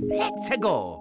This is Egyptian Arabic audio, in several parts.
Let's go!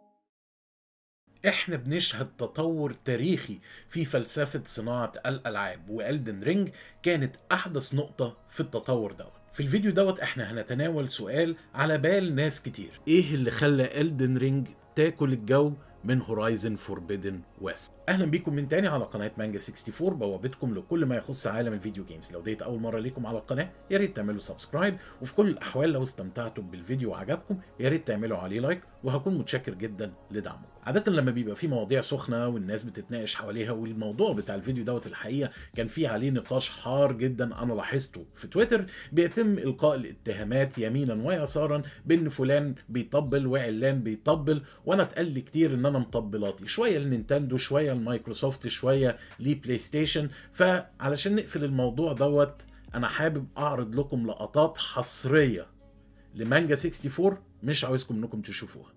احنا بنشهد تطور تاريخي في فلسفة صناعة الألعاب وألدن رينج كانت أحدث نقطة في التطور دوت في الفيديو دوت احنا هنتناول سؤال على بال ناس كتير ايه اللي خلى ألدن رينج تاكل الجو من هورايزن فوربيدن ويست اهلا بيكم من تاني على قناه مانجا 64 بوابتكم لكل ما يخص عالم الفيديو جيمز لو ديت اول مره ليكم على القناه يا ريت تعملوا سبسكرايب وفي كل الاحوال لو استمتعتم بالفيديو وعجبكم يا ريت تعملوا عليه لايك وهكون متشكر جدا لدعمكم عادة لما بيبقى في مواضيع سخنة والناس بتتناقش حواليها والموضوع بتاع الفيديو دوت الحقيقة كان فيه عليه نقاش حار جدا أنا لاحظته في تويتر بيتم إلقاء الاتهامات يمينا ويسارا بإن فلان بيطبل وعلان بيطبل وأنا اتقال لي كتير إن أنا مطبلاتي شوية لنينتندو شوية لمايكروسوفت شوية لبلاي ستيشن فعلشان نقفل الموضوع دوت أنا حابب أعرض لكم لقطات حصرية لمانجا 64 مش عاوزكم انكم تشوفوها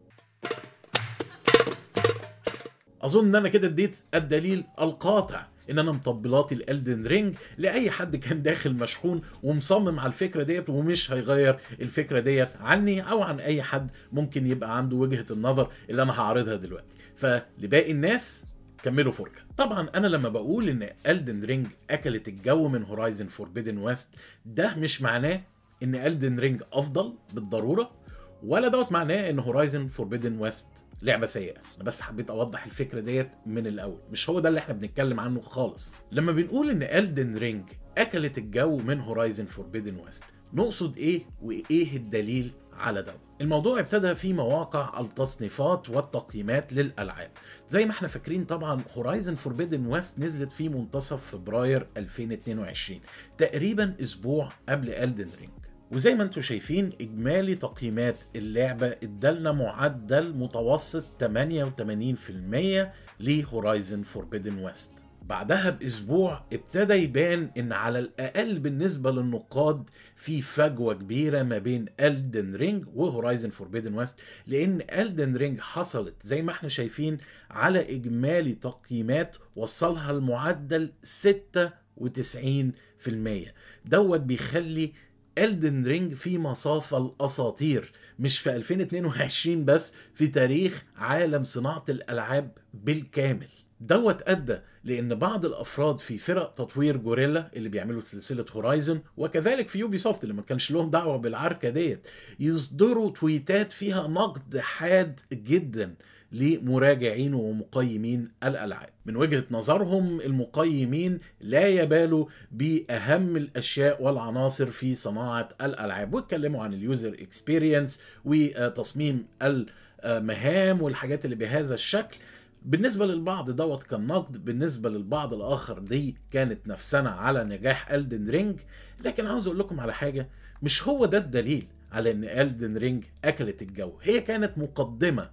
اظن ان انا كده اديت الدليل القاطع ان انا مطبلاتي الالدن رينج لاي حد كان داخل مشحون ومصمم على الفكره ديت ومش هيغير الفكره ديت عني او عن اي حد ممكن يبقى عنده وجهه النظر اللي انا هعرضها دلوقتي فلباقي الناس كملوا فرجه طبعا انا لما بقول ان الدن رينج اكلت الجو من هورايزن فوربيدن ويست ده مش معناه ان الدن رينج افضل بالضروره ولا دوت معناه ان هورايزن فوربيدن ويست لعبه سيئه انا بس حبيت اوضح الفكره ديت من الاول مش هو ده اللي احنا بنتكلم عنه خالص لما بنقول ان الدن رينج اكلت الجو من هورايزن فوربيدن ويست نقصد ايه وايه الدليل على ده الموضوع ابتدى في مواقع التصنيفات والتقييمات للالعاب زي ما احنا فاكرين طبعا هورايزن فوربيدن ويست نزلت في منتصف فبراير 2022 تقريبا اسبوع قبل الدن رينج وزي ما انتم شايفين اجمالي تقييمات اللعبه ادالنا معدل متوسط 88% لهورايزن فوربيدن ويست بعدها باسبوع ابتدى يبان ان على الاقل بالنسبه للنقاد في فجوه كبيره ما بين الدن رينج وهورايزن فوربيدن ويست لان الدن رينج حصلت زي ما احنا شايفين على اجمالي تقييمات وصلها المعدل 96% دوت بيخلي الدن رينج في مصاف الاساطير مش في 2022 بس في تاريخ عالم صناعه الالعاب بالكامل دوت ادى لان بعض الافراد في فرق تطوير جوريلا اللي بيعملوا سلسله هورايزن وكذلك في يوبي سوفت اللي ما كانش لهم دعوه بالعركه ديت يصدروا تويتات فيها نقد حاد جدا لمراجعين ومقيمين الالعاب من وجهه نظرهم المقيمين لا يبالوا باهم الاشياء والعناصر في صناعه الالعاب واتكلموا عن اليوزر اكسبيرينس وتصميم المهام والحاجات اللي بهذا الشكل بالنسبة للبعض دوت كان نقد بالنسبة للبعض الآخر دي كانت نفسنا على نجاح ألدن رينج لكن عاوز أقول لكم على حاجة مش هو ده الدليل على أن ألدن رينج أكلت الجو هي كانت مقدمة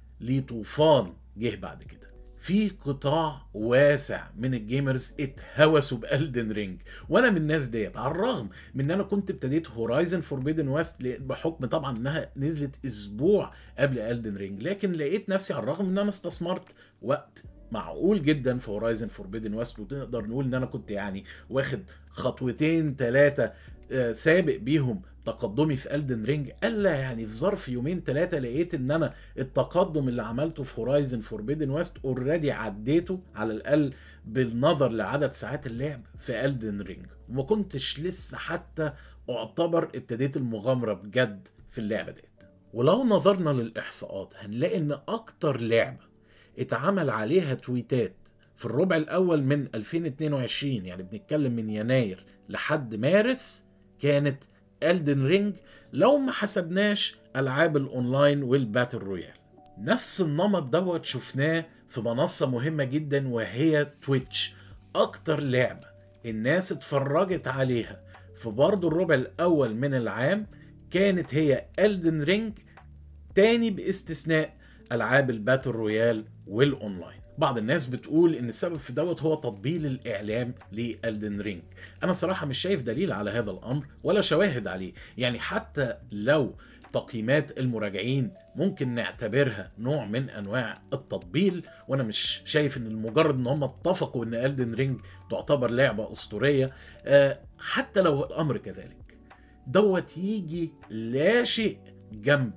لطوفان جه بعد كده في قطاع واسع من الجيمرز اتهوسوا بألدن رينج وانا من الناس ديت على الرغم من ان انا كنت ابتديت هورايزن فوربيدن ويست بحكم طبعا انها نزلت اسبوع قبل ألدن رينج لكن لقيت نفسي على الرغم ان انا استثمرت وقت معقول جدا في هورايزن فوربيدن ويست ونقدر نقول ان انا كنت يعني واخد خطوتين ثلاثه سابق بيهم تقدمي في ألدن رينج الا يعني في ظرف يومين ثلاثه لقيت ان انا التقدم اللي عملته في هورايزن فوربيدن ويست اوريدي عديته على الاقل بالنظر لعدد ساعات اللعب في ألدن رينج وما كنتش لسه حتى اعتبر ابتديت المغامره بجد في اللعبه ديت ولو نظرنا للاحصاءات هنلاقي ان اكتر لعبه اتعمل عليها تويتات في الربع الاول من 2022 يعني بنتكلم من يناير لحد مارس كانت ألدن رينج لو ما حسبناش ألعاب الأونلاين والباتل رويال نفس النمط دوت شفناه في منصة مهمة جدا وهي تويتش أكتر لعبة الناس اتفرجت عليها في برضه الربع الأول من العام كانت هي ألدن رينج تاني باستثناء ألعاب الباتل رويال والأونلاين بعض الناس بتقول ان السبب في دوت هو تطبيل الاعلام لالدن رينج انا صراحه مش شايف دليل على هذا الامر ولا شواهد عليه يعني حتى لو تقييمات المراجعين ممكن نعتبرها نوع من انواع التطبيل وانا مش شايف ان المجرد ان هم اتفقوا ان الدن رينج تعتبر لعبه اسطوريه أه حتى لو الامر كذلك دوت يجي لا شيء جنب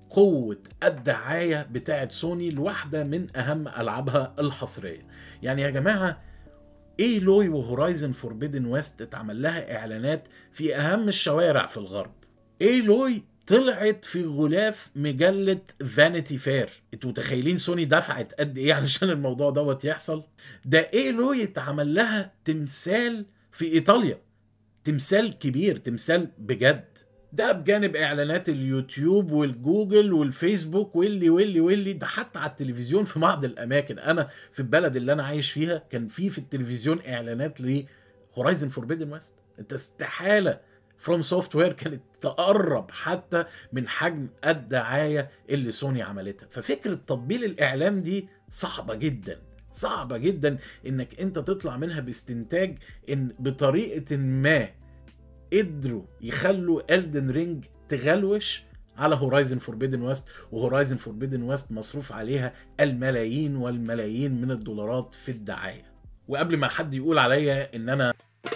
قوة الدعاية بتاعت سوني لواحدة من أهم ألعابها الحصرية يعني يا جماعة ايه لوي وهورايزن فوربيدن ويست اتعمل لها اعلانات في اهم الشوارع في الغرب ايه لوي طلعت في غلاف مجلة فانيتي فير انتوا متخيلين سوني دفعت قد ايه علشان الموضوع دوت يحصل ده ايه لوي اتعمل لها تمثال في ايطاليا تمثال كبير تمثال بجد ده بجانب اعلانات اليوتيوب والجوجل والفيسبوك واللي واللي واللي ده حتى على التلفزيون في بعض الاماكن انا في البلد اللي انا عايش فيها كان في في التلفزيون اعلانات لهورايزن فوربيدن ويست انت استحاله فروم سوفت وير كانت تقرب حتى من حجم الدعايه اللي سوني عملتها ففكره تطبيل الاعلام دي صعبه جدا صعبه جدا انك انت تطلع منها باستنتاج ان بطريقه ما قدروا يخلوا الدن رينج تغلوش على هورايزن فوربيدن ويست وهورايزن فوربيدن ويست مصروف عليها الملايين والملايين من الدولارات في الدعايه وقبل ما حد يقول عليا ان انا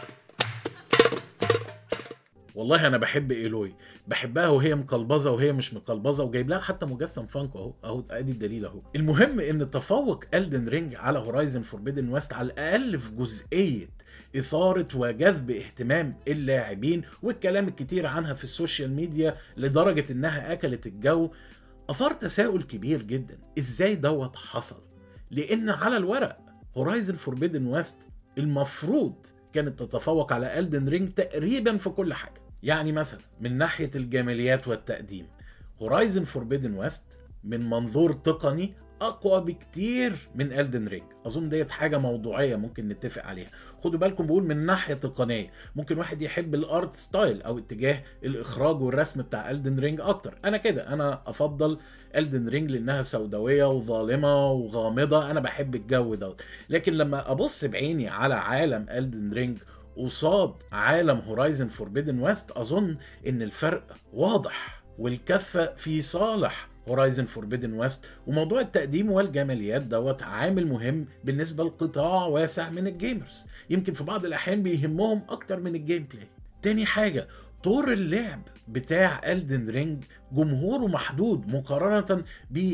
والله انا بحب ايلوي بحبها وهي مقلبظه وهي مش مقلبظه وجايب لها حتى مجسم فانكو اهو اهو ادي الدليل اهو المهم ان تفوق الدن رينج على هورايزن فوربيدن ويست على الاقل في جزئيه اثاره وجذب اهتمام اللاعبين والكلام الكتير عنها في السوشيال ميديا لدرجه انها اكلت الجو اثار تساؤل كبير جدا ازاي دوت حصل لان على الورق هورايزن فوربيدن ويست المفروض كانت تتفوق على الدن رينج تقريبا في كل حاجه يعني مثلا من ناحيه الجماليات والتقديم هورايزن فوربيدن ويست من منظور تقني اقوى بكتير من الدن رينج اظن ديت حاجه موضوعيه ممكن نتفق عليها خدوا بالكم بقول من ناحيه تقنيه ممكن واحد يحب الارت ستايل او اتجاه الاخراج والرسم بتاع الدن رينج اكتر انا كده انا افضل الدن رينج لانها سوداويه وظالمه وغامضه انا بحب الجو دوت لكن لما ابص بعيني على عالم الدن رينج قصاد عالم هورايزن فوربيدن ويست اظن ان الفرق واضح والكفه في صالح هورايزن فوربيدن ويست وموضوع التقديم والجماليات دوت عامل مهم بالنسبه لقطاع واسع من الجيمرز يمكن في بعض الاحيان بيهمهم اكتر من الجيم بلاي تاني حاجه طور اللعب بتاع الدن رينج جمهوره محدود مقارنة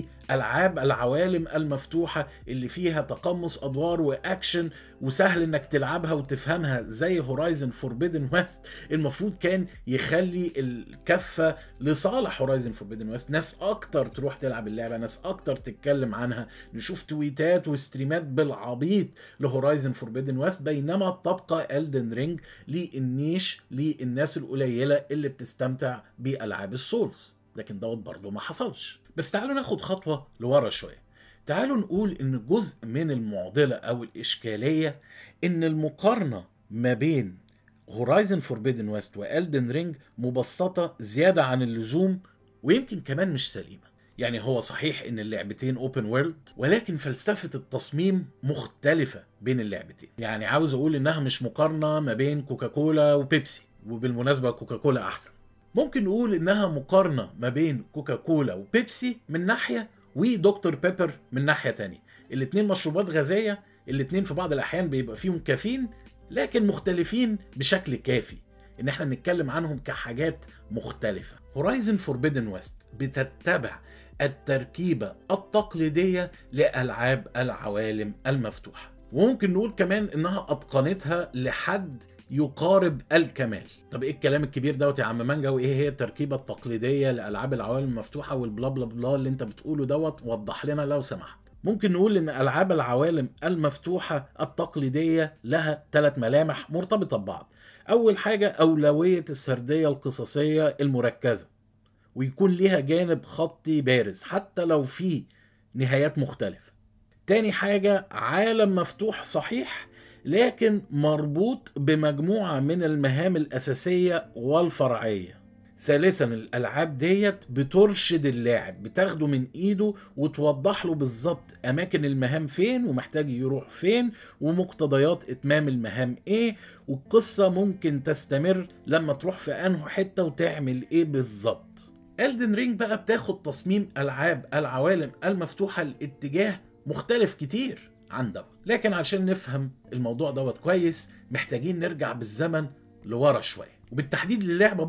بألعاب العوالم المفتوحة اللي فيها تقمص أدوار وأكشن وسهل إنك تلعبها وتفهمها زي هورايزن فوربيدن ويست المفروض كان يخلي الكفة لصالح هورايزن فوربيدن ويست ناس أكتر تروح تلعب اللعبة ناس أكتر تتكلم عنها نشوف تويتات وستريمات بالعبيط لهورايزن فوربيدن ويست بينما تبقى الدن رينج للنيش للناس القليلة اللي بتستمتع بألعاب السولز لكن دوت برضه ما حصلش بس تعالوا ناخد خطوة لورا شوية تعالوا نقول ان جزء من المعضلة او الاشكالية ان المقارنة ما بين هورايزن فوربيدن ويست والدن رينج مبسطة زيادة عن اللزوم ويمكن كمان مش سليمة يعني هو صحيح ان اللعبتين اوبن وورلد ولكن فلسفة التصميم مختلفة بين اللعبتين يعني عاوز اقول انها مش مقارنة ما بين كوكاكولا وبيبسي وبالمناسبة كوكاكولا احسن ممكن نقول انها مقارنه ما بين كوكاكولا وبيبسي من ناحيه ودكتور بيبر من ناحيه تانية الاتنين مشروبات غازيه الاتنين في بعض الاحيان بيبقى فيهم كافيين لكن مختلفين بشكل كافي ان احنا نتكلم عنهم كحاجات مختلفه هورايزن فوربيدن ويست بتتبع التركيبه التقليديه لالعاب العوالم المفتوحه وممكن نقول كمان انها اتقنتها لحد يقارب الكمال طب ايه الكلام الكبير دوت يا عم مانجا وايه هي التركيبه التقليديه لالعاب العوالم المفتوحه والبلا بلا بلا اللي انت بتقوله دوت وضح لنا لو سمحت ممكن نقول ان العاب العوالم المفتوحه التقليديه لها ثلاث ملامح مرتبطه ببعض اول حاجه اولويه السرديه القصصيه المركزه ويكون ليها جانب خطي بارز حتى لو في نهايات مختلفه تاني حاجه عالم مفتوح صحيح لكن مربوط بمجموعة من المهام الأساسية والفرعية ثالثا الألعاب ديت بترشد اللاعب بتاخده من إيده وتوضح له بالظبط أماكن المهام فين ومحتاج يروح فين ومقتضيات إتمام المهام إيه والقصة ممكن تستمر لما تروح في أنه حتة وتعمل إيه بالظبط ألدن رينج بقى بتاخد تصميم ألعاب العوالم المفتوحة لاتجاه مختلف كتير عن دوت لكن عشان نفهم الموضوع دوت كويس محتاجين نرجع بالزمن لورا شويه وبالتحديد للعبه برضو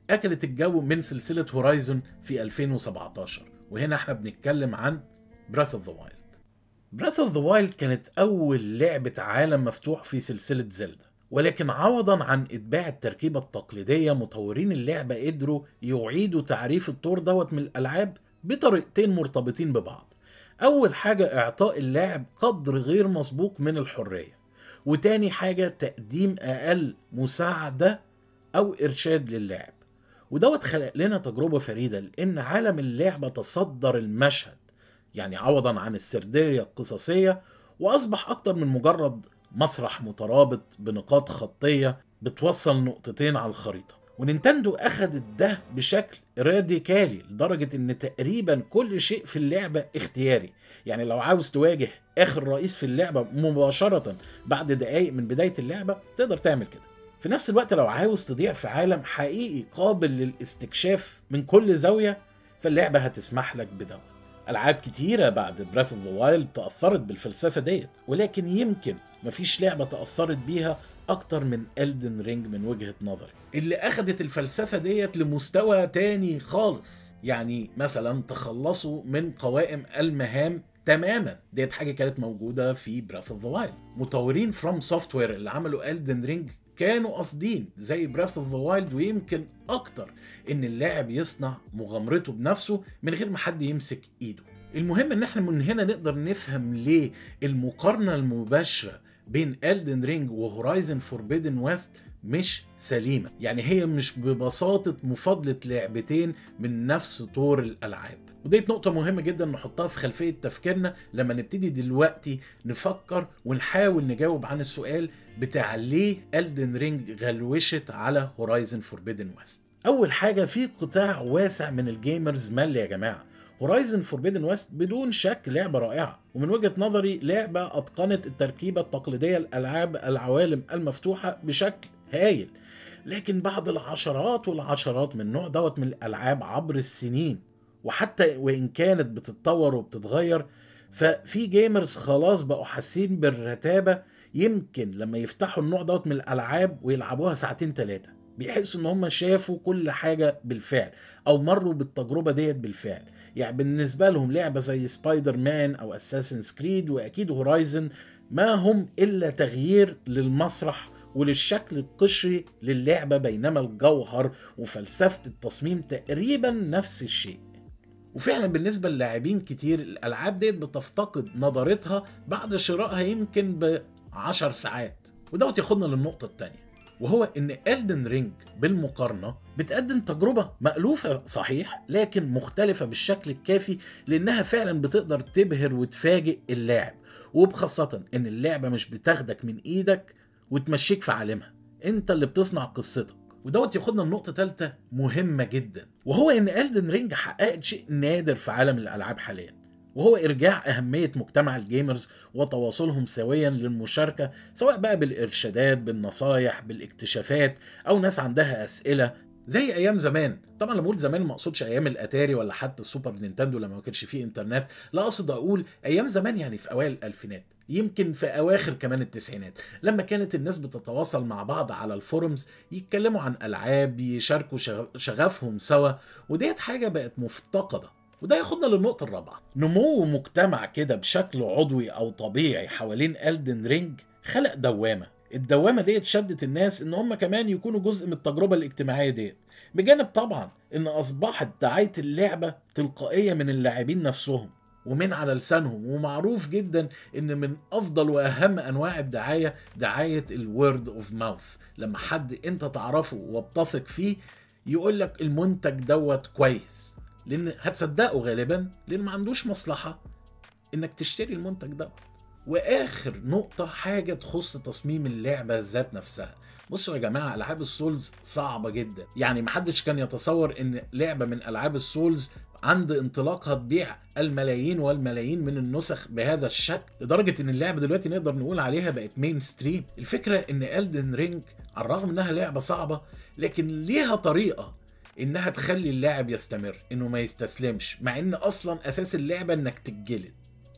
اكلت الجو من سلسله هورايزون في 2017 وهنا احنا بنتكلم عن براث اوف ذا وايلد براث اوف ذا وايلد كانت اول لعبه عالم مفتوح في سلسله زلدا ولكن عوضا عن اتباع التركيبه التقليديه مطورين اللعبه قدروا يعيدوا تعريف الطور دوت من الالعاب بطريقتين مرتبطين ببعض اول حاجه اعطاء اللاعب قدر غير مسبوق من الحريه وتاني حاجه تقديم اقل مساعده او ارشاد للاعب ودوت خلق لنا تجربه فريده لان عالم اللعبه تصدر المشهد يعني عوضا عن السرديه القصصيه واصبح اكتر من مجرد مسرح مترابط بنقاط خطيه بتوصل نقطتين على الخريطه ونينتندو اخدت ده بشكل راديكالي لدرجه ان تقريبا كل شيء في اللعبه اختياري يعني لو عاوز تواجه اخر رئيس في اللعبه مباشره بعد دقائق من بدايه اللعبه تقدر تعمل كده في نفس الوقت لو عاوز تضيع في عالم حقيقي قابل للاستكشاف من كل زاويه فاللعبه هتسمح لك بدوت العاب كتيره بعد براث اوف ذا وايلد تاثرت بالفلسفه ديت ولكن يمكن مفيش لعبه تاثرت بيها اكتر من الدن رينج من وجهه نظري اللي اخدت الفلسفه ديت لمستوى تاني خالص يعني مثلا تخلصوا من قوائم المهام تماما ديت حاجه كانت موجوده في براث اوف ذا وايلد مطورين فروم سوفت وير اللي عملوا الدن رينج كانوا قاصدين زي براث اوف ذا وايلد ويمكن اكتر ان اللاعب يصنع مغامرته بنفسه من غير ما حد يمسك ايده المهم ان احنا من هنا نقدر نفهم ليه المقارنه المباشره بين الدن رينج وهورايزن فوربيدن ويست مش سليمه يعني هي مش ببساطه مفاضله لعبتين من نفس طور الالعاب وديت نقطة مهمة جدا نحطها في خلفية تفكيرنا لما نبتدي دلوقتي نفكر ونحاول نجاوب عن السؤال بتاع ليه الدن رينج غلوشت على هورايزن فوربيدن ويست أول حاجة في قطاع واسع من الجيمرز مال يا جماعة هورايزن فوربيدن ويست بدون شك لعبة رائعة ومن وجهة نظري لعبة أتقنت التركيبة التقليدية لألعاب العوالم المفتوحة بشكل هايل لكن بعد العشرات والعشرات من نوع دوت من الألعاب عبر السنين وحتى وإن كانت بتتطور وبتتغير ففي جيمرز خلاص بقوا حاسين بالرتابة يمكن لما يفتحوا النوع دوت من الألعاب ويلعبوها ساعتين ثلاثة بيحسوا ان هم شافوا كل حاجة بالفعل او مروا بالتجربة ديت بالفعل يعني بالنسبة لهم لعبة زي سبايدر مان او اساسن كريد واكيد هورايزن ما هم الا تغيير للمسرح وللشكل القشري للعبة بينما الجوهر وفلسفة التصميم تقريبا نفس الشيء وفعلا بالنسبة للاعبين كتير الألعاب ديت بتفتقد نظرتها بعد شرائها يمكن ب 10 ساعات ودوت ياخدنا للنقطة التانية وهو ان الدن رينج بالمقارنه بتقدم تجربه مألوفه صحيح لكن مختلفه بالشكل الكافي لانها فعلا بتقدر تبهر وتفاجئ اللاعب وبخاصه ان اللعبه مش بتاخدك من ايدك وتمشيك في عالمها انت اللي بتصنع قصتك ودوت ياخدنا لنقطه ثالثه مهمه جدا وهو ان الدن رينج حققت شيء نادر في عالم الالعاب حاليا وهو إرجاع أهمية مجتمع الجيمرز وتواصلهم سويا للمشاركة سواء بقى بالإرشادات بالنصايح بالاكتشافات أو ناس عندها أسئلة زي ايام زمان طبعا لما اقول زمان ما اقصدش ايام الاتاري ولا حتى السوبر نينتندو لما ما كانش فيه انترنت لا اقصد اقول ايام زمان يعني في اوائل الالفينات يمكن في اواخر كمان التسعينات لما كانت الناس بتتواصل مع بعض على الفورums يتكلموا عن العاب يشاركوا شغفهم سوا وديت حاجه بقت مفتقده وده ياخدنا للنقطة الرابعة نمو مجتمع كده بشكل عضوي أو طبيعي حوالين ألدن رينج خلق دوامة الدوامة ديت شدت الناس إن هم كمان يكونوا جزء من التجربة الاجتماعية ديت بجانب طبعا إن أصبحت دعاية اللعبة تلقائية من اللاعبين نفسهم ومن على لسانهم ومعروف جدا ان من افضل واهم انواع الدعايه دعايه الورد اوف ماوث لما حد انت تعرفه وبتثق فيه يقول لك المنتج دوت كويس لان هتصدقه غالبا لان ما عندوش مصلحه انك تشتري المنتج ده واخر نقطه حاجه تخص تصميم اللعبه ذات نفسها بصوا يا جماعه العاب السولز صعبه جدا يعني محدش كان يتصور ان لعبه من العاب السولز عند انطلاقها تبيع الملايين والملايين من النسخ بهذا الشكل لدرجه ان اللعبه دلوقتي نقدر نقول عليها بقت مين ستريم الفكره ان الدن رينج على الرغم انها لعبه صعبه لكن ليها طريقه انها تخلي اللاعب يستمر انه ما يستسلمش مع ان اصلا اساس اللعبه انك تتجلد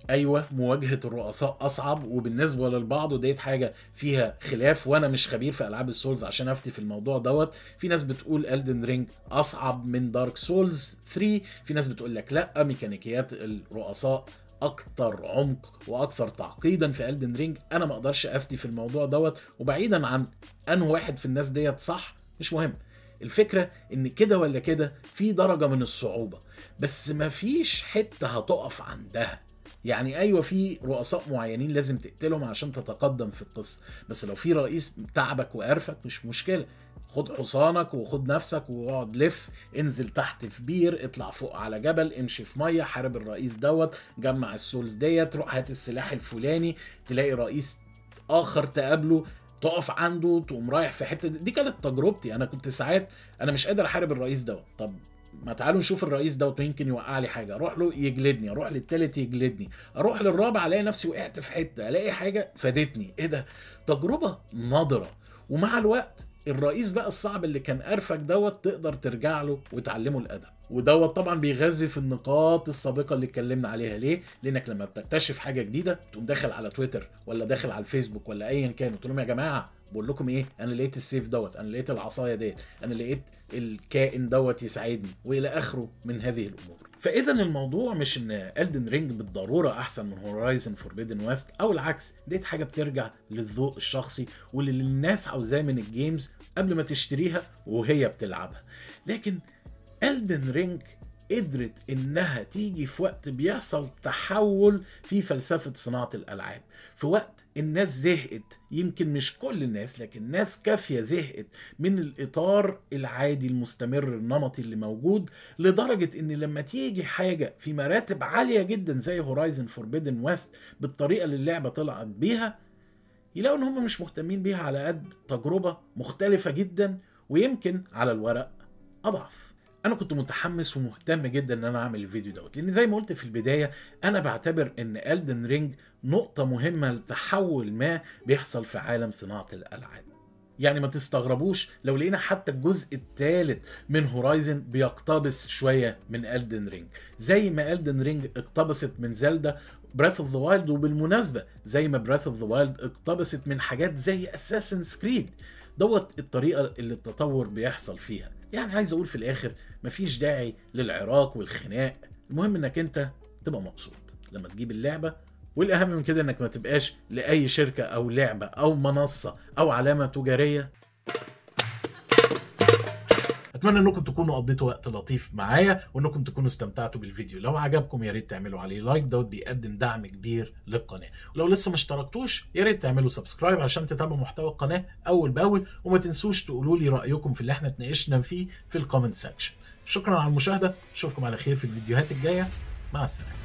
ايوه مواجهه الرؤساء اصعب وبالنسبه للبعض وديت حاجه فيها خلاف وانا مش خبير في العاب السولز عشان افتي في الموضوع دوت في ناس بتقول الدن رينج اصعب من دارك سولز 3 في ناس بتقول لك لا ميكانيكيات الرؤساء اكتر عمق واكثر تعقيدا في الدن رينج انا ما اقدرش افتي في الموضوع دوت وبعيدا عن انه واحد في الناس ديت صح مش مهم الفكره ان كده ولا كده في درجه من الصعوبه بس مفيش حته هتقف عندها يعني ايوه في رؤساء معينين لازم تقتلهم عشان تتقدم في القصه بس لو في رئيس تعبك وقرفك مش مشكله خد حصانك وخد نفسك واقعد لف انزل تحت في بير اطلع فوق على جبل امشي في ميه حارب الرئيس دوت جمع السولز ديت روح هات السلاح الفلاني تلاقي رئيس اخر تقابله تقف عنده تقوم رايح في حته دي كانت تجربتي انا كنت ساعات انا مش قادر احارب الرئيس دوت طب ما تعالوا نشوف الرئيس دوت يمكن يوقع لي حاجه اروح له يجلدني اروح للتالت يجلدني اروح للرابع الاقي نفسي وقعت في حته الاقي حاجه فادتني ايه ده تجربه نادره ومع الوقت الرئيس بقى الصعب اللي كان قرفك دوت تقدر ترجع له وتعلمه الادب ودوت طبعا بيغذي في النقاط السابقه اللي اتكلمنا عليها ليه لانك لما بتكتشف حاجه جديده تقوم داخل على تويتر ولا داخل على الفيسبوك ولا ايا كان وتقول لهم يا جماعه بقول لكم ايه انا لقيت السيف دوت انا لقيت العصايه ديت انا لقيت الكائن دوت يساعدني والى اخره من هذه الامور فاذا الموضوع مش ان الدن رينج بالضروره احسن من هورايزن فوربيدن ويست او العكس ديت حاجه بترجع للذوق الشخصي واللي الناس عاوزاه من الجيمز قبل ما تشتريها وهي بتلعبها لكن الدن رينج قدرت انها تيجي في وقت بيحصل تحول في فلسفه صناعه الالعاب في وقت الناس زهقت يمكن مش كل الناس لكن ناس كافيه زهقت من الاطار العادي المستمر النمطي اللي موجود لدرجه ان لما تيجي حاجه في مراتب عاليه جدا زي هورايزن فوربيدن ويست بالطريقه اللي اللعبه طلعت بيها يلاقوا ان هم مش مهتمين بيها على قد تجربه مختلفه جدا ويمكن على الورق اضعف انا كنت متحمس ومهتم جدا ان انا اعمل الفيديو دوت لان زي ما قلت في البدايه انا بعتبر ان الدن رينج نقطه مهمه لتحول ما بيحصل في عالم صناعه الالعاب يعني ما تستغربوش لو لقينا حتى الجزء الثالث من هورايزن بيقتبس شويه من الدن رينج زي ما الدن رينج اقتبست من زلدا براث اوف ذا وايلد وبالمناسبه زي ما براث اوف ذا وايلد اقتبست من حاجات زي اساسن كريد دوت الطريقه اللي التطور بيحصل فيها يعني عايز اقول في الاخر مفيش داعي للعراك والخناق المهم انك انت تبقى مبسوط لما تجيب اللعبه والاهم من كده انك ما تبقاش لاي شركه او لعبه او منصه او علامه تجاريه اتمنى انكم تكونوا قضيتوا وقت لطيف معايا وانكم تكونوا استمتعتوا بالفيديو لو عجبكم يا ريت تعملوا عليه لايك دوت بيقدم دعم كبير للقناه ولو لسه ما اشتركتوش يا ريت تعملوا سبسكرايب عشان تتابعوا محتوى القناه اول باول وما تنسوش تقولوا لي رايكم في اللي احنا اتناقشنا فيه في الكومنت سيكشن شكرا على المشاهده اشوفكم على خير في الفيديوهات الجايه مع السلامه